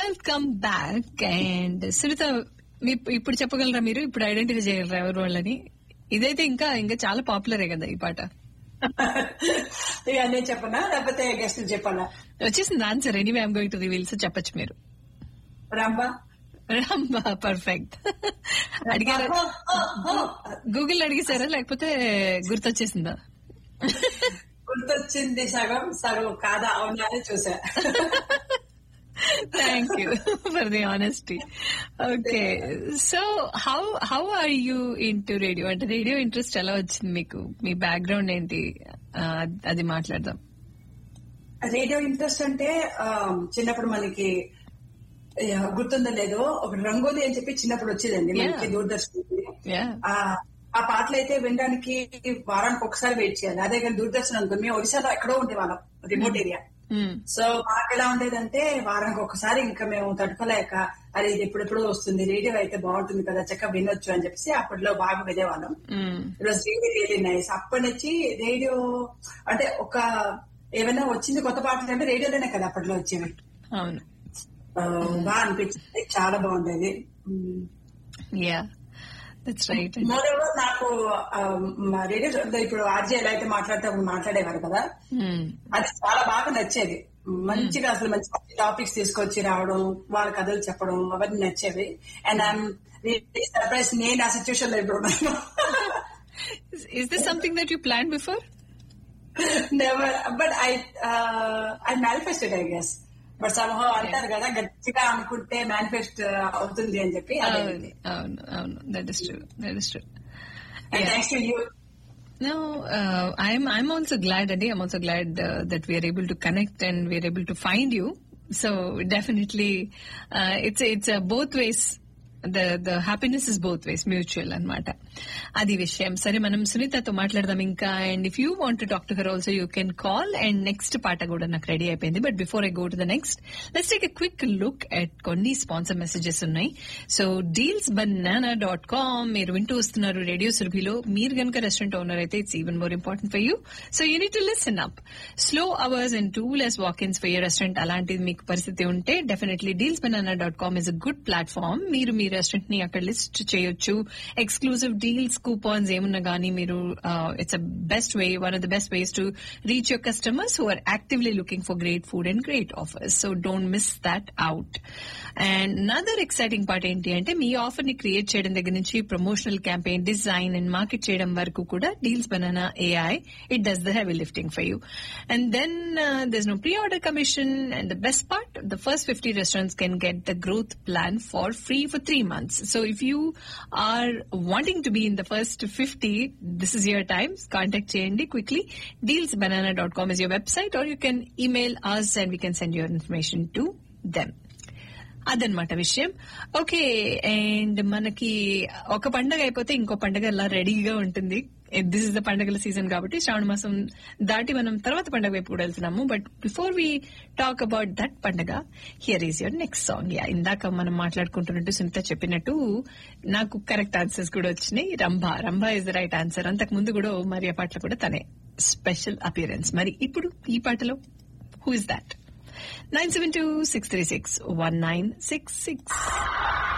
Welcome back and Sunitha మీ- ఇప్పుడు చెప్పగలరా మీరు ఇప్పుడు ఐడెంటిఫై చేయగలరా ఎవరు వాళ్ళని ఇదైతే ఇంకా ఇంకా చాలా పాపులరే కదా ఈ పాట ఇక నేను చెప్పనా లేకపోతే గెస్ట్ చెప్పనా వచ్చేసింది answer anyway I'm going to reveal so చెప్పొచ్చు మీరు రాంబా రంబా పర్ఫెక్ట్ అడిగారా గూగుల్ అడిగేసారా లేకపోతే గుర్తొచ్చేసిందా గుర్తొచ్చింది సగం సగం కాదా అవునా అని చూసా thank you for the honesty okay so how how are you into radio అంటే రేడియో ఇంట్రెస్ట్ ఎలా వచ్చింది మీకు మీ బ్యాక్గ్రౌండ్ ఏంటి ఆ, అది మాట్లాడదాం రేడియో ఇంట్రెస్ట్ అంటే ఆ, చిన్నప్పుడు మనకి ఆ, గుర్తుందో లేదో ఒక రంగోలి అని చెప్పి చిన్నప్పుడు వచ్చేదండి మనకి Yeah. దూరదర్శన్ యా ఆ పాటలు అయితే వినడానికి వారానికి ఒకసారి వెయిట్ చేయాలి అదే కానీ దూరదర్శన్ అనుకో మేము ఒడిశాలో ఎక్కడో ఉండేవాళ్ళం రిమోట్ ఏరియా సో మాకు ఎలా ఉండేదంటే వారానికి ఒకసారి ఇంకా మేము తట్టుకోలేక అది ఇది ఎప్పుడెప్పుడు వస్తుంది రేడియో అయితే బాగుంటుంది కదా చక్కగా వినొచ్చు అని చెప్పేసి అప్పట్లో బాగా వినేవాళ్ళం it was really really nice అప్పటి నుంచి రేడియో అంటే ఒక ఏమైనా వచ్చింది కొత్త పాటలు అంటే రేడియోలోనే కదా అప్పట్లో వచ్చేవి అవును ఆ, బాగా అనిపించింది చాలా బాగుండేది యా దట్స్ రైట్ మోడల్ నాకు ఆ, మా రేడియో ఇప్పుడు ఆర్జే ఎలా అయితే మాట్లాడితే అప్పుడు మాట్లాడేవారు కదా అది చాలా బాగా నచ్చేది మంచిగా అసలు మంచి టాపిక్స్ తీసుకొచ్చి రావడం వాళ్ళ కథలు చెప్పడం అవన్నీ నచ్చేవి అండ్ ఐఎమ్ సర్ప్రైజ్ నేను ఆ సిచ్యువేషన్ లో ఇప్పుడు ఉన్నాను is this something that you plan before never but I I manifested I guess but somehow అంటారు కదా గట్టిగా అనుకుంటే మేనిఫెస్ట్ అవుతుంది అని చెప్పి అవును అవును అవును that is true that is true thanks to you No, uh, I'm I'm also glad, Adi. I'm also glad uh, that we are able to connect and we are able to find you. So definitely, uh, it's it's uh, both ways. The the happiness is both ways, mutual అన్నమాట అది విషయం సరే మనం సునీతతో మాట్లాడదాం ఇంకా and if you want to talk to her also you can call and next పాట కూడా నాకు రెడీ అయిపోయింది but before I go to the next let's take a quick look at కొన్ని స్పాన్సర్ మెసేజెస్ ఉన్నాయి so deals banana dot com మీరు వింటూ వస్తున్నారు radio సురభిలో మీరు కనుక రెస్టారెంట్ ఓనర్ అయితే it's even more important for you so you need to listen up slow hours and two less walk ins for your restaurant అలాంటిది మీకు పరిస్థితి ఉంటే definitely deals banana dot com is a good platform మీరు మీ restaurant ని అక్కడ list చేయొచ్చు exclusive deals coupons ఏమున్నా గానీ మీరు it's a best way one of the best ways to reach your customers who are actively looking for great food and great offers so don't miss that out and another exciting part ఏంటి అంటే మీ offer ని create చేయడం దగ్గర నుంచి promotional campaign design and market చేయడం వరకు కూడా deals banana AI it does the heavy lifting for you and then there's no pre-order commission and the best part the first 50 restaurants can get the growth plan for free for three months so if you are wanting to be in the first 50 this is your time contact చేయండి quickly dealsbanana.com is your website or you can email us and we can send your information to them అదనమాట విషయం okay and మనకి ఒక పండగ అయిపోతే ఇంకో పండగ అలా రెడీగా ఉంటుంది దిస్ ఇస్ ద పండగల సీజన్ కాబట్టి శ్రావణ మాసం దాటి మనం తర్వాత పండగ వైపు కూడా వెళ్తున్నాము but before we talk about that పండగ here is your next song yeah ఇందాక మనం మాట్లాడుకుంటున్నట్టు సునీత చెప్పినట్టు నాకు కరెక్ట్ ఆన్సర్స్ కూడా వచ్చినాయి Rambha Rambha is the right answer అంతకు ముందు కూడా మరి ఆ పాటలో కూడా తనే స్పెషల్ అపియరెన్స్ మరి ఇప్పుడు ఈ పాటలో who is that nine seven two six three six one nine six six